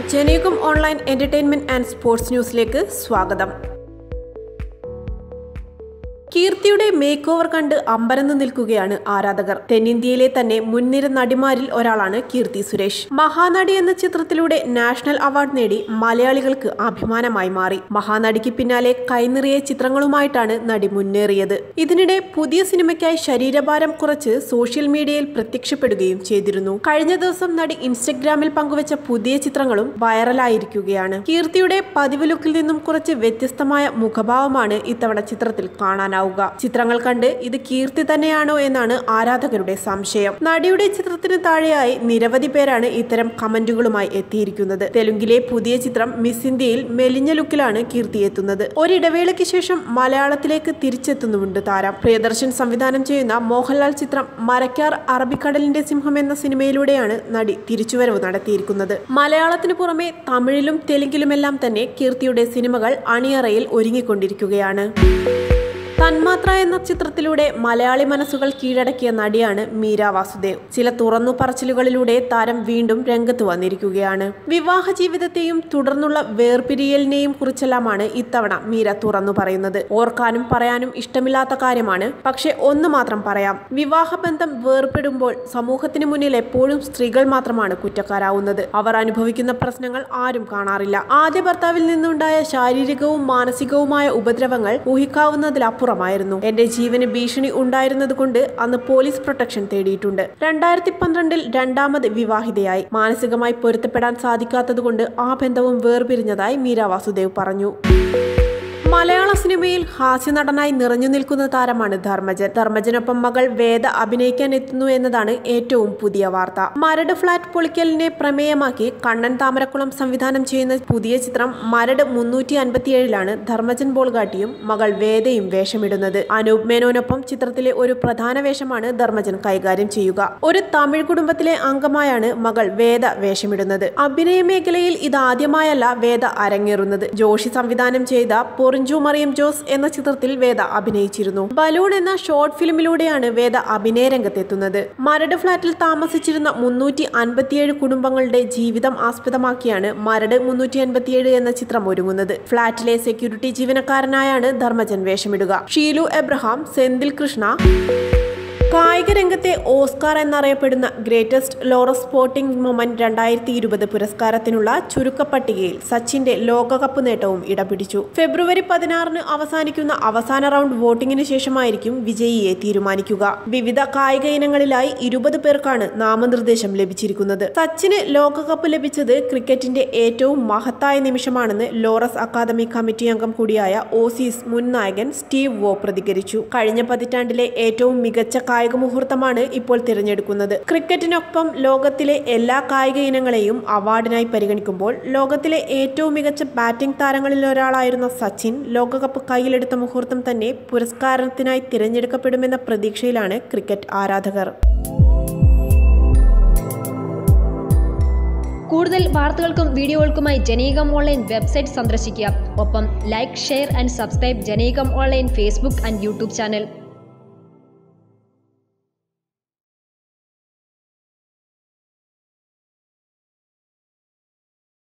Janayugom online entertainment and sports ന്യൂസിലേക്ക് സ്വാഗതം കീർത്തിയുടെ make over കണ്ട് അമ്പരന്ന് നിൽക്കുകയാണ് ആരാധകർ തെന്നിന്ത്യയിലെ തന്നെ മുൻനിര നടിമാരിൽ ഒരാളാണ് കീർത്തി സുരേഷ് മഹാനടി എന്ന ചിത്രത്തിലൂടെ നാഷണൽ അവാർഡ് നേടി മലയാളികൾക്ക് അഭിമാനമായി മാറി മഹാനടിക്ക് പിന്നാലെ കൈനിറിയ ചിത്രങ്ങളുമായിട്ടാണ് നടി മുന്നേറിയത് ഇതിനിടെ പുതിയ സിനിമയ്ക്കായി ശരീരഭാരം കുറച്ച് സോഷ്യൽ മീഡിയയിൽ പ്രത്യക്ഷപ്പെടുകയും ചെയ്തിരുന്നു കഴിഞ്ഞ ദിവസം നടി ഇൻസ്റ്റഗ്രാമിൽ പങ്കുവച്ച പുതിയ ചിത്രങ്ങളും വൈറലായിരിക്കുകയാണ് കീർത്തിയുടെ പതിവ് ലുക്കിൽ നിന്നും കുറച്ച് വ്യത്യസ്തമായ മുഖഭാവമാണ് ഇത്തവണ ചിത്രത്തിൽ കാണാനാവുക ചിത്രങ്ങൾ കണ്ട് ഇത് കീർത്തി തന്നെയാണോ എന്നാണ് ആരാധകരുടെ സംശയം നടിയുടെ ചിത്രത്തിന് താഴെയായി നിരവധി പേരാണ് ഇത്തരം കമന്റുകളുമായി എത്തിയിരിക്കുന്നത് തെലുങ്കിലെ പുതിയ ചിത്രം മിസ് ഇന്ത്യയിൽ മെലിഞ്ഞ ലുക്കിലാണ് കീർത്തി എത്തുന്നത് ഒരിടവേളയ്ക്ക് ശേഷം മലയാളത്തിലേക്ക് തിരിച്ചെത്തുന്നുമുണ്ട് താരം പ്രിയദർശൻ സംവിധാനം ചെയ്യുന്ന മോഹൻലാൽ ചിത്രം മരക്കാർ അറബിക്കടലിന്റെ സിംഹം എന്ന സിനിമയിലൂടെയാണ് നടി തിരിച്ചുവരവ് നടത്തിയിരിക്കുന്നത് മലയാളത്തിനു പുറമെ തമിഴിലും തെലുങ്കിലുമെല്ലാം തന്നെ കീർത്തിയുടെ സിനിമകൾ അണിയറയിൽ ഒരുങ്ങിക്കൊണ്ടിരിക്കുകയാണ് തന്മാത്ര എന്ന ചിത്രത്തിലൂടെ മലയാളി മനസ്സുകൾ കീഴടക്കിയ നടിയാണ് മീര വാസുദേവ് ചില തുറന്നു പറച്ചിലുകളിലൂടെ താരം വീണ്ടും രംഗത്ത് വന്നിരിക്കുകയാണ് വിവാഹ ജീവിതത്തെയും തുടർന്നുള്ള വേർപിരിയലിനെയും കുറിച്ചെല്ലാമാണ് ഇത്തവണ മീര തുറന്നു പറയുന്നത് ഓർക്കാനും പറയാനും ഇഷ്ടമില്ലാത്ത കാര്യമാണ് പക്ഷെ ഒന്ന് മാത്രം പറയാം വിവാഹബന്ധം വേർപെടുമ്പോൾ സമൂഹത്തിന് മുന്നിൽ എപ്പോഴും സ്ത്രീകൾ മാത്രമാണ് കുറ്റക്കാരാവുന്നത് അവർ അനുഭവിക്കുന്ന പ്രശ്നങ്ങൾ ആരും കാണാറില്ല ആദ്യ ഭർത്താവിൽ നിന്നുണ്ടായ ശാരീരികവും മാനസികവുമായ ഉപദ്രവങ്ങൾ ഊഹിക്കാവുന്നതിലപ്പുറമായിരുന്നു എന്റെ ജീവന് ഭീഷണി ഉണ്ടായിരുന്നത് കൊണ്ട് അന്ന് പോലീസ് പ്രൊട്ടക്ഷൻ തേടിയിട്ടുണ്ട് രണ്ടായിരത്തി പന്ത്രണ്ടിൽ രണ്ടാമത് വിവാഹിതയായി മാനസികമായി പൊരുത്തപ്പെടാൻ സാധിക്കാത്തതുകൊണ്ട് ആ ബന്ധവും വേർപിരിഞ്ഞതായി മീര വാസുദേവ് പറഞ്ഞു മലയാള സിനിമയിൽ ഹാസ്യനടനായി നിറഞ്ഞു നിൽക്കുന്ന താരമാണ് ധർമ്മജൻ ധർമ്മജനൊപ്പം മകൾ വേദ അഭിനയിക്കാൻ എത്തുന്നു എന്നതാണ് ഏറ്റവും പുതിയ വാർത്ത മരട് ഫ്ളാറ്റ് പൊളിക്കലിനെ പ്രമേയമാക്കി കണ്ണൻ താമരക്കുളം സംവിധാനം ചെയ്യുന്ന പുതിയ ചിത്രം മരട് മുന്നൂറ്റി അൻപത്തിയേഴിലാണ് ധർമ്മജൻ ബോൾഗാട്ടിയും മകൾ വേദയും വേഷമിടുന്നത് അനൂപ് മേനോനൊപ്പം ചിത്രത്തിലെ ഒരു പ്രധാന വേഷമാണ് ധർമ്മജൻ കൈകാര്യം ചെയ്യുക ഒരു തമിഴ് കുടുംബത്തിലെ അംഗമായാണ് മകൾ വേദ വേഷമിടുന്നത് അഭിനയ മേഖലയിൽ ഇതാദ്യമായല്ല വേദ അരങ്ങേറുന്നത് ജോഷി സംവിധാനം ചെയ്ത പൊറിഞ്ചു മറിയം ജോസ് എന്ന ചിത്രത്തിൽ വേദ അഭിനയിച്ചിരുന്നു ബലൂൺ എന്ന ഷോർട്ട് ഫിലിമിലൂടെയാണ് വേദ അഭിനയ രംഗത്തെത്തുന്നത് മരട് ഫ്ളാറ്റിൽ താമസിച്ചിരുന്ന മുന്നൂറ്റി അൻപത്തിയേഴ് കുടുംബങ്ങളുടെ ജീവിതം ആസ്പദമാക്കിയാണ് മരട് മുന്നൂറ്റി അൻപത്തിയേഴ് എന്ന ചിത്രം ഒരുങ്ങുന്നത് ഫ്ളാറ്റിലെ സെക്യൂരിറ്റി ജീവനക്കാരനായാണ് ധർമ്മജൻ വേഷമിടുക ഷീലു എബ്രഹാം സെന്തിൽ കൃഷ്ണ കായിക രംഗത്തെ ഓസ്കാർ എന്നറിയപ്പെടുന്ന ഗ്രേറ്റസ്റ്റ് ലോറസ് സ്പോർട്ടിംഗ് മൊമെന്റ് രണ്ടായിരത്തി ഇരുപത് പുരസ്കാരത്തിനുള്ള ചുരുക്കപ്പട്ടികയിൽ സച്ചിന്റെ ലോകകപ്പ് നേട്ടവും ഇടപിടിച്ചു ഫെബ്രുവരി പതിനാറിന് അവസാനിക്കുന്ന അവസാന റൗണ്ട് വോട്ടിംഗിന് ശേഷമായിരിക്കും വിജയിയെ തീരുമാനിക്കുക വിവിധ കായിക ഇനങ്ങളിലായി ഇരുപത് പേർക്കാണ് നാമനിർദ്ദേശം ലഭിച്ചിരിക്കുന്നത് സച്ചിന് ലോകകപ്പ് ലഭിച്ചത് ക്രിക്കറ്റിന്റെ ഏറ്റവും മഹത്തായ നിമിഷമാണെന്ന് ലോറസ് അക്കാദമി കമ്മിറ്റി അംഗം കൂടിയായ ഓസീസ് മുൻ നായകൻ സ്റ്റീവ് വോ പ്രതികരിച്ചു കഴിഞ്ഞ പതിറ്റാണ്ടിലെ ഏറ്റവും മികച്ച കായിക മുഹൂർത്തമാണ് ഇപ്പോൾ തിരഞ്ഞെടുക്കുന്നത് ക്രിക്കറ്റിനൊപ്പം ലോകത്തിലെ എല്ലാ കായിക ഇനങ്ങളെയും അവാർഡിനായി പരിഗണിക്കുമ്പോൾ ലോകത്തിലെ ഏറ്റവും മികച്ച ബാറ്റിംഗ് താരങ്ങളിൽ ഒരാളായിരുന്ന സച്ചിൻ ലോകകപ്പ് കയ്യിലെടുത്ത മുഹൂർത്തം തന്നെ പുരസ്കാരത്തിനായി തിരഞ്ഞെടുക്കപ്പെടുമെന്ന പ്രതീക്ഷയിലാണ് ക്രിക്കറ്റ് ആരാധകർ കൂടുതൽ വാർത്തകൾക്കും വീഡിയോകൾക്കുമായി ജനീകം ഓൺലൈൻ വെബ്സൈറ്റ് സന്ദർശിക്കുക ഒപ്പം like share and subscribe Janayugom online Facebook and YouTube channel